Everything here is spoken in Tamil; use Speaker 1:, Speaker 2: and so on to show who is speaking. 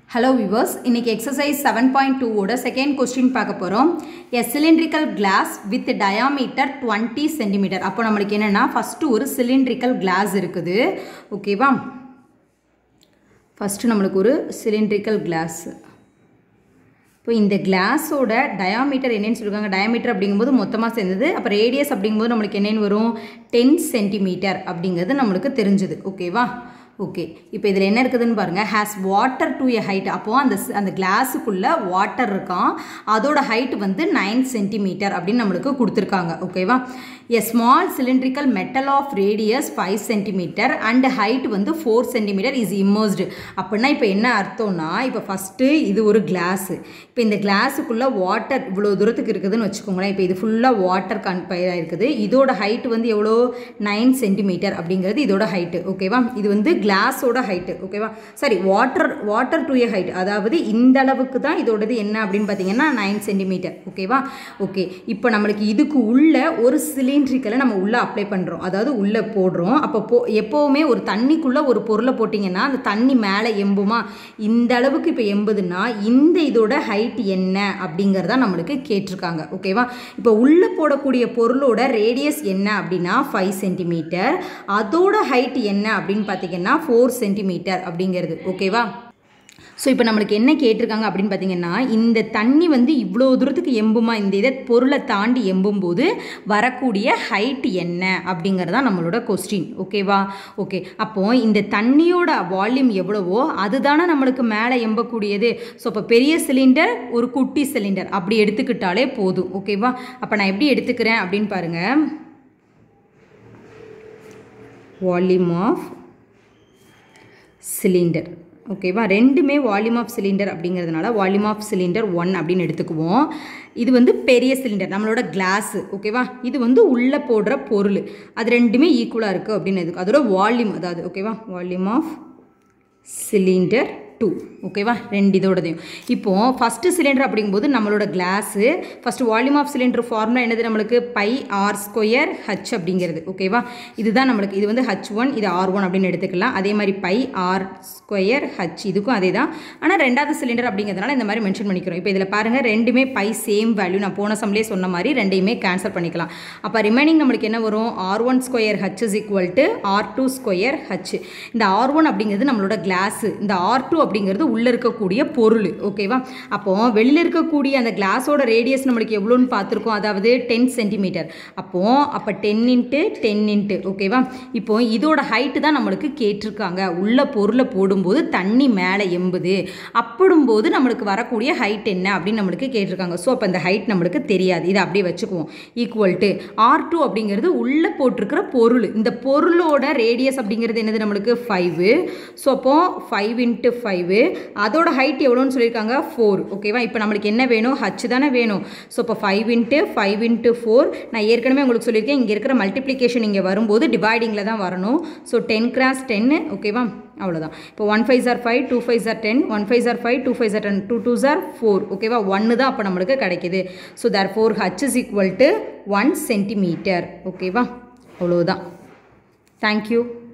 Speaker 1: ஹலோ விவர்ஸ் இன்னைக்கு எக்ஸசைஸ் செவன் பாயிண்ட் டூவோட செகண்ட் கொஸ்டின் பார்க்க போகிறோம் a cylindrical glass with diameter twenty centimetre அப்போ நம்மளுக்கு என்னென்னா ஃபஸ்ட்டு ஒரு சிலிண்ட்ரிக்கல் கிளாஸ் இருக்குது ஓகேவா ஃபஸ்ட்டு நம்மளுக்கு ஒரு சிலிண்ட்ரிக்கல் கிளாஸ் இப்போ இந்த கிளாஸோட டயாமீட்டர் என்னன்னு சொல்லியிருக்காங்க டயாமீட்டர் அப்படிங்கும்போது மொத்தமாக சேர்ந்தது அப்போ ரேடியஸ் அப்படிங்கும்போது நம்மளுக்கு என்னென்னு வரும் டென் சென்டிமீட்டர் அப்படிங்கிறது நம்மளுக்கு தெரிஞ்சுது ஓகேவா ஓகே இப்போ இதில் என்ன இருக்குதுன்னு பாருங்கள் has water to a height அப்போது அந்த அந்த கிளாஸுக்குள்ளே வாட்டர் இருக்கான் அதோட ஹைட் வந்து நைன் சென்டிமீட்டர் அப்படின்னு நம்மளுக்கு கொடுத்துருக்காங்க ஓகேவா a small cylindrical metal of radius five centimetre and height வந்து ஃபோர் சென்டிமீட்டர் இஸ் இம்மர்ஸ்டு அப்படின்னா இப்போ என்ன அர்த்தம்னா இப்போ ஃபஸ்ட்டு இது ஒரு கிளாஸு இப்போ இந்த கிளாஸுக்குள்ளே வாட்டர் இவ்வளோ தூரத்துக்கு இருக்குதுன்னு வச்சுக்கோங்களேன் இப்போ இது ஃபுல்லாக வாட்டர் கன்பயராக இருக்குது இதோட ஹைட் வந்து எவ்வளோ நைன் சென்டிமீட்டர் அப்படிங்கிறது இதோட ஹைட்டு ஓகேவா இது வந்து கிளாஸோட ஹைட்டு ஓகேவா சரி water water to a height அதாவது இந்த அளவுக்கு தான் இதோடது என்ன அப்படின்னு பார்த்தீங்கன்னா நைன் சென்டிமீட்டர் ஓகேவா ஓகே இப்போ நம்மளுக்கு இதுக்கு உள்ள ஒரு சிலிண்ட்ரிக்கலை நம்ம உள்ளே அப்ளை பண்ணுறோம் அதாவது உள்ளே போடுறோம் அப்போ போ எப்போவுமே ஒரு தண்ணிக்குள்ளே ஒரு பொருளை போட்டிங்கன்னா அந்த தண்ணி மேலே எம்புமா இந்த அளவுக்கு இப்போ எம்புதுன்னா இந்த இதோட ஹைட் என்ன அப்படிங்கிறத நம்மளுக்கு கேட்டிருக்காங்க ஓகேவா இப்போ உள்ளே போடக்கூடிய பொருளோட ரேடியஸ் என்ன அப்படின்னா ஃபைவ் சென்டிமீட்டர் அதோட ஹைட் என்ன அப்படின்னு பார்த்தீங்கன்னா ஃபோர் சென்டிமீட்டர் அப்படிங்கிறது ஓகேவா ஸோ இப்போ நம்மளுக்கு என்ன கேட்டிருக்காங்க அப்படின்னு பார்த்தீங்கன்னா இந்த தண்ணி வந்து இவ்வளோ தூரத்துக்கு எம்புமா இந்த இதை பொருளை தாண்டி எம்பும்போது வரக்கூடிய ஹைட் என்ன அப்படிங்கிறது தான் நம்மளோட கொஸ்டின் ஓகேவா ஓகே அப்போது இந்த தண்ணியோட வால்யூம் எவ்வளவோ அதுதானே நம்மளுக்கு மேலே எம்பக்கூடியது ஸோ இப்போ பெரிய சிலிண்டர் ஒரு குட்டி சிலிண்டர் அப்படி எடுத்துக்கிட்டாலே போதும் ஓகேவா அப்போ நான் எப்படி எடுத்துக்கிறேன் அப்படின்னு பாருங்கள் வால்யூம் ஆஃப் சிலிண்டர் ஓகேவா ரெண்டுமே வால்யூம் ஆஃப் சிலிண்டர் அப்படிங்கிறதுனால வால்யூம் ஆஃப் சிலிண்டர் ஒன் அப்படின்னு எடுத்துக்குவோம் இது வந்து பெரிய சிலிண்டர் நம்மளோட கிளாஸு ஓகேவா இது வந்து உள்ளே போடுற பொருள் அது ரெண்டுமே ஈக்குவலாக இருக்குது அப்படின்னு எதுக்கு அதோட வால்யூம் அதாவது ஓகேவா வால்யூம் ஆஃப் சிலிண்டர் டூ ஓகேவா ரெண்டு இதோடதையும் இப்போது ஃபஸ்ட்டு சிலிண்டர் அப்படிங்கும்போது நம்மளோட glass first volume of cylinder formula என்னது நம்மளுக்கு பை ஆர் ஸ்கொயர் ஹச் அப்படிங்கிறது ஓகேவா இதுதான் நம்மளுக்கு இது வந்து ஹச் ஒன் இது ஆர் ஒன் அப்படின்னு எடுத்துக்கலாம் அதே மாதிரி பை ஆர் ஸ்கொயர் ஹச் இதுக்கும் அதே தான் ஆனால் ரெண்டாவது சிலிண்டர் அப்படிங்கிறதுனால இந்த மாதிரி மென்ஷன் பண்ணிக்கிறோம் இப்போ இதில் பாருங்கள் ரெண்டுமே பை சேம் வேல்யூ நான் போன சம்லேயே சொன்ன மாதிரி ரெண்டையுமே கேன்சல் பண்ணிக்கலாம் அப்போ ரிமைனிங் நம்மளுக்கு என்ன வரும் R one square H is equal to R two square H இந்த ஆர் ஒன் அப்படிங்கிறது நம்மளோட கிளாஸு இந்த ஆர் டூ அப்படிங்கிறது உள்ளே இருக்கக்கூடிய பொருள் ஓகேவா அப்போது வெளியில் இருக்கக்கூடிய அந்த கிளாஸோட ரேடியஸ் நம்மளுக்கு எவ்வளோன்னு பார்த்துருக்கோம் அதாவது டென் சென்டிமீட்டர் அப்போது அப்போ டென் இன்ட்டு டென் இன்ட்டு ஓகேவா இப்போ இதோட ஹைட்டு தான் நம்மளுக்கு கேட்டிருக்காங்க உள்ள பொருளை போடும்போது தண்ணி மேலே எம்புது அப்படிம்போது நம்மளுக்கு வரக்கூடிய ஹைட் என்ன அப்படின்னு நம்மளுக்கு கேட்டிருக்காங்க ஸோ அப்போ அந்த ஹைட் நம்மளுக்கு தெரியாது இதை அப்படியே வச்சுக்குவோம் ஈக்குவல் டு ஆர் டூ அப்படிங்கிறது உள்ளே போட்டிருக்கிற பொருள் இந்த பொருளோட ரேடியஸ் அப்படிங்கிறது என்னது நம்மளுக்கு ஃபைவு ஸோ அப்போ ஃபைவ் இன்ட்டு ஃபைவு அதோட ஹைட் எவ்வளோன்னு சொல்லியிருக்காங்க ஃபோர் ஓகேவா இப்போ நம்மளுக்கு என்ன வேணும் ஹச் தானே வேணும் ஸோ இப்போ five into five into four நான் ஏற்கனவே உங்களுக்கு சொல்லியிருக்கேன் இங்கே இருக்கிற மல்டிப்ளிகேஷன் இங்கே வரும்போது டிவைடிங்கில் தான் வரணும் ஸோ டென் கிராஸ் டென்னு ஓகேவா அவ்வளோதான் இப்போ one five sir five two five sir ten one five sir five two five sir ten two two sir four ஓகேவா ஒன்று தான் அப்போ நம்மளுக்கு கிடைக்கிது so therefore H is equal to one centimetre ஓகேவா அவ்வளோதான் தேங்க்யூ